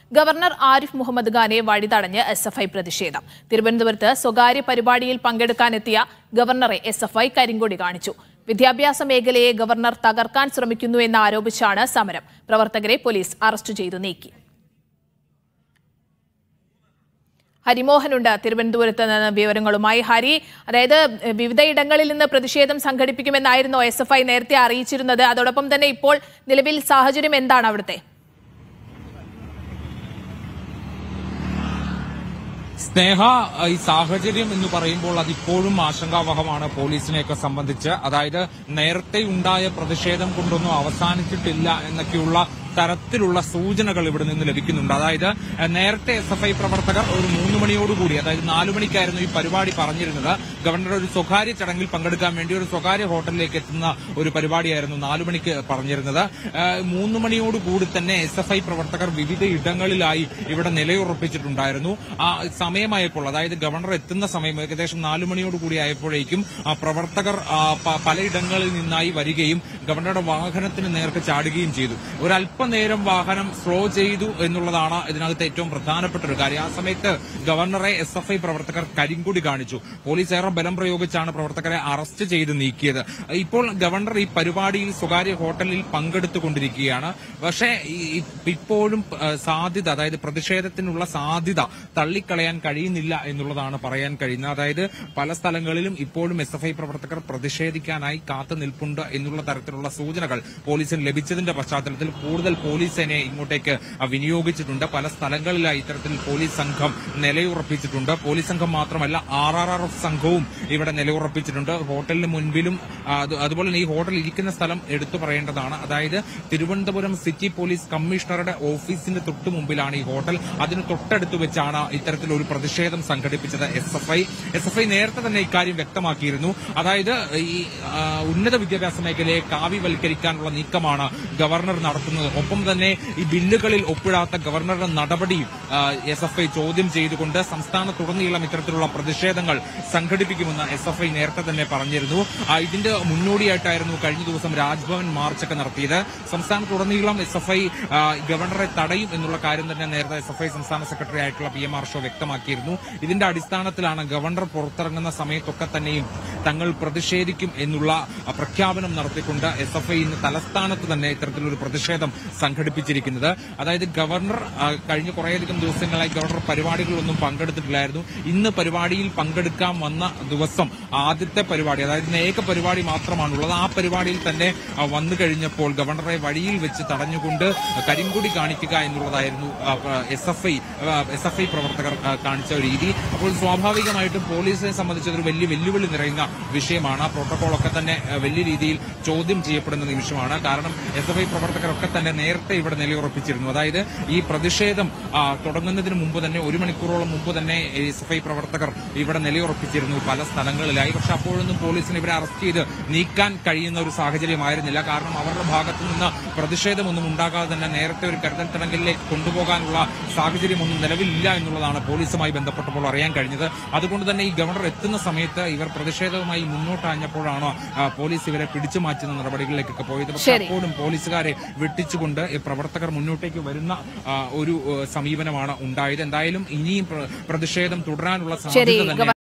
Governor Arif Muhammad ഖാനെ വഴി തടഞ്ഞ് എസ് എഫ് ഐ പ്രതിഷേധം തിരുവനന്തപുരത്ത് സ്വകാര്യ പരിപാടിയിൽ പങ്കെടുക്കാനെത്തിയ ഗവർണറെ എസ് എഫ് ഐ കരിങ്കൊടി കാണിച്ചു വിദ്യാഭ്യാസ മേഖലയെ ഗവർണർ തകർക്കാൻ ശ്രമിക്കുന്നു എന്ന് ആരോപിച്ചാണ് സമരം പ്രവർത്തകരെ പോലീസ് അറസ്റ്റ് ചെയ്തു നീക്കി ഹരിമോഹനുണ്ട് തിരുവനന്തപുരത്ത് നിന്ന് വിവരങ്ങളുമായി ഹരി അതായത് വിവിധ ഇടങ്ങളിൽ നിന്ന് പ്രതിഷേധം സംഘടിപ്പിക്കുമെന്നായിരുന്നു എസ് എഫ് ഐ നേരത്തെ അറിയിച്ചിരുന്നത് അതോടൊപ്പം തന്നെ ഇപ്പോൾ നിലവിൽ സാഹചര്യം എന്താണ് അവിടുത്തെ സ്നേഹ ഈ സാഹചര്യം എന്ന് പറയുമ്പോൾ അതിപ്പോഴും ആശങ്കാവഹമാണ് പോലീസിനെയൊക്കെ സംബന്ധിച്ച് അതായത് നേരത്തെ ഉണ്ടായ പ്രതിഷേധം കൊണ്ടൊന്നും അവസാനിച്ചിട്ടില്ല എന്നൊക്കെയുള്ള തരത്തിലുള്ള സൂചനകൾ ഇവിടെ നിന്ന് ലഭിക്കുന്നുണ്ട് അതായത് ഏഹ്, നേരത്തെ എസ് എഫ് ഐ പ്രവർത്തകർ ഒരു മൂന്ന് മണിയോടുകൂടി അതായത് നാലു മണിക്കായിരുന്നു ഈ പരിപാടി പറഞ്ഞിരുന്നത് ഗവർണർ ഒരു സ്വകാര്യ ചടങ്ങിൽ പങ്കെടുക്കാൻ വേണ്ടി ഒരു സ്വകാര്യ ഹോട്ടലിലേക്ക് എത്തുന്ന ഒരു പരിപാടിയായിരുന്നു നാലു മണിക്ക് പറഞ്ഞിരുന്നത് ഏഹ്, മൂന്ന് മണിയോടുകൂടി തന്നെ എസ് എഫ് ഐ പ്രവർത്തകർ വിവിധ ഇടങ്ങളിലായി ഇവിടെ നിലയുറപ്പിച്ചിട്ടുണ്ടായിരുന്നു ആ സമയമായപ്പോൾ അതായത് ഗവർണർ എത്തുന്ന സമയം ഏകദേശം നാലു മണിയോടുകൂടി ആയപ്പോഴേക്കും ആ പ്രവർത്തകർ ആ, പ- പലയിടങ്ങളിൽ നിന്നായി വരികയും ഗവർണറുടെ വാഹനത്തിന് നേർക്ക് ചാടുകയും ചെയ്തു ഒരല്പനേരം വാഹനം സ്ലോ ചെയ്തു എന്നുള്ളതാണ് ഇതിനകത്ത് ഏറ്റവും പ്രധാനപ്പെട്ട ഒരു കാര്യം ആ സമയത്ത് ഗവർണറെ എസ് എഫ് ഐ പ്രവർത്തകർ കരിങ്കൊടി കാണിച്ചു പോലീസ് ഏറെ ബലം പ്രയോഗിച്ചാണ് പ്രവർത്തകരെ അറസ്റ്റ് ചെയ്ത് നീക്കിയത് ഇപ്പോൾ ഗവർണർ ഈ പരിപാടിയിൽ സ്വകാര്യ ഹോട്ടലിൽ പങ്കെടുത്തുകൊണ്ടിരിക്കുകയാണ് പക്ഷേ ഈ- ഈ- ഇപ്പോഴും ആ, സാധ്യത അതായത് പ്രതിഷേധത്തിനുള്ള സാധ്യത തള്ളിക്കളയാൻ കഴിയുന്നില്ല എന്നുള്ളതാണ് പറയാൻ കഴിയുന്നത് അതായത് പല സ്ഥലങ്ങളിലും ഇപ്പോഴും എസ് എഫ് ഐ പ്രവർത്തകർ പ്രതിഷേധിക്കാനായി കാത്തു നിൽപ്പുണ്ട് എന്നുള്ള തരത്തിലുള്ള സൂചനകൾ പോലീസിന് ലഭിച്ചതിന്റെ പശ്ചാത്തലത്തിൽ കൂടുതൽ പോലീസ് സേനയെ ഇങ്ങോട്ടേക്ക് ആ, വിനിയോഗിച്ചിട്ടുണ്ട് പല സ്ഥലങ്ങളിലായി ഇത്തരത്തിൽ പോലീസ് സംഘം നിലയുറപ്പിച്ചിട്ടുണ്ട് പോലീസ് സംഘം മാത്രമല്ല ആർ ആർ ആർ എഫ് സംഘവും ഇവിടെ നിലയുറപ്പിച്ചിട്ടുണ്ട് ഹോട്ടലിന് മുൻപിലും ആ, അത് അതുപോലെ തന്നെ ഈ ഹോട്ടൽ ഇരിക്കുന്ന സ്ഥലം എടുത്തു പറയേണ്ടതാണ് അതായത് തിരുവനന്തപുരം സിറ്റി പോലീസ് കമ്മീഷണറുടെ ഓഫീസിന്റെ തൊട്ടു മുമ്പിലാണ് ഈ ഹോട്ടൽ അതിന് തൊട്ടടുത്ത് വെച്ചാണ് ഇത്തരത്തിലൊരു പ്രതിഷേധം സംഘടിപ്പിച്ചത് S F I S F I നേരത്തെ തന്നെ ഇക്കാര്യം വ്യക്തമാക്കിയിരുന്നു അതായത് ഈ ആ, ഉന്നത വിദ്യാഭ്യാസ മേഖലയെ കാവ്യവൽക്കരിക്കാനുള്ള നീക്കമാണ് ഗവർണർ നടത്തുന്നത് ഒപ്പം തന്നെ ഈ ബില്ലുകളിൽ ഒപ്പിടാത്ത ഗവർണറുടെ നടപടി എസ് എഫ് ഐ ചോദ്യം ചെയ്തുകൊണ്ട് സംസ്ഥാനത്തുടനീളം ഇത്തരത്തിലുള്ള പ്രതിഷേധങ്ങൾ സംഘടിപ്പിക്കുമെന്ന് എസ് എഫ് ഐ നേരത്തെ തന്നെ പറഞ്ഞിരുന്നു ആ, ഇതിന്റെ മുന്നോടിയായിട്ടായിരുന്നു കഴിഞ്ഞ ദിവസം രാജ്ഭവൻ മാർച്ചൊക്കെ നടത്തിയത് സംസ്ഥാനത്തുടനീളം എസ് എഫ് ഐ ഗവർണറെ തടയും എന്നുള്ള കാര്യം തന്നെ നേരത്തെ എസ് എഫ് ഐ സംസ്ഥാന സെക്രട്ടറി ആയിട്ടുള്ള പി എം ആർ ഷോ വ്യക്തമാക്കിയിരുന്നു ഇതിന്റെ അടിസ്ഥാനത്തിലാണ് ഗവർണർ പുറത്തിറങ്ങുന്ന സമയത്തൊക്കെ തന്നെയും തങ്ങൾ പ്രതിഷേധിക്കും എന്നുള്ള ആ, പ്രഖ്യാപനം നടത്തിക്കൊണ്ട് എസ് എഫ് ഐ ഇന്ന് തലസ്ഥാനത്ത് തന്നെ ഇത്തരത്തിലൊരു പ്രതിഷേധം സംഘടിപ്പിച്ചിരിക്കുന്നത് അതായത് ഗവർണർ ആ, കഴിഞ്ഞ കുറേയധികം ദിവസങ്ങളായി ഗവർണർ പരിപാടികളൊന്നും പങ്കെടുത്തിട്ടില്ലായിരുന്നു ഇന്ന് പരിപാടിയിൽ പങ്കെടുക്കാൻ വന്ന ദിവസം ആദ്യത്തെ പരിപാടി അതായത് ഇന്ന് ഏക പരിപാടി മാത്രമാണുള്ളത് ആ പരിപാടിയിൽ തന്നെ ആ, വന്നു കഴിഞ്ഞപ്പോൾ ഗവർണറെ വഴിയിൽ വെച്ച് തടഞ്ഞുകൊണ്ട് കരിങ്കൊടി കാണിക്കുക എന്നുള്ളതായിരുന്നു S F I S F I പ്രവർത്തകർ ആ, കാണിച്ച ഒരു രീതി അപ്പോൾ സ്വാഭാവികമായിട്ടും പോലീസിനെ സംബന്ധിച്ച് അതൊരു വലിയ വെല്ലുവിളി നിറയുന്ന വിഷയമാണ് പ്രോട്ടോകോൾ ഒക്കെ തന്നെ ആ, വലിയ രീതിയിൽ ചോദ്യം ചെയ്യപ്പെടുന്ന നിമിഷമാണ് കാരണം എസ് എഫ് ഐ പ്രവർത്തകരൊക്കെ തന്നെ നേരത്തെ ഇവിടെ നിലയുറപ്പിച്ചിരുന്നു അതായത് ഈ പ്രതിഷേധം ആ, തുടങ്ങുന്നതിന് മുമ്പ് തന്നെ ഒരു മണിക്കൂറോളം മുമ്പ് തന്നെ എസ് എഫ് ഐ പ്രവർത്തകർ ഇവിടെ നിലയുറപ്പിച്ചിരുന്നു പല സ്ഥലങ്ങളിലായി പക്ഷെ അപ്പോഴൊന്നും പോലീസിന് ഇവരെ അറസ്റ്റ് ചെയ്ത് നീക്കാൻ കഴിയുന്ന ഒരു സാഹചര്യമായിരുന്നില്ല കാരണം അവരുടെ ഭാഗത്തു നിന്ന് പ്രതിഷേധമൊന്നും ഉണ്ടാകാതെ തന്നെ നേരത്തെ ഒരു കരുതൽ തടങ്കലിലേക്ക് കൊണ്ടുപോകാനുള്ള സാഹചര്യമൊന്നും നിലവിലില്ല എന്നുള്ളതാണ് പോലീസുമായി ബന്ധപ്പെട്ടപ്പോൾ അറിയാൻ കഴിഞ്ഞത് അതുകൊണ്ട് തന്നെ ഈ ഗവർണർ എത്തുന്ന സമയത്ത് ഇവർ പ്രതിഷേധവുമായി മുന്നോട്ടാഞ്ഞപ്പോഴാണ് ആ, പോലീസ് ഇവരെ പിടിച്ചു മാറ്റുന്ന നടപടികളിലേക്കൊക്കെ പോയത് പക്ഷേ ശരി. അപ്പോഴും പോലീസുകാരെ വെട്ടിച്ചുകൊണ്ട് ഈ പ്രവർത്തകർ മുന്നോട്ടേക്ക് വരുന്ന ആ, ഒരു ഏഹ്, സമീപനമാണ് ഉണ്ടായത് എന്തായാലും ഇനിയും പ്ര- പ്രതിഷേധം തുടരാനുള്ള ശരി സാധ്യത തന്നെ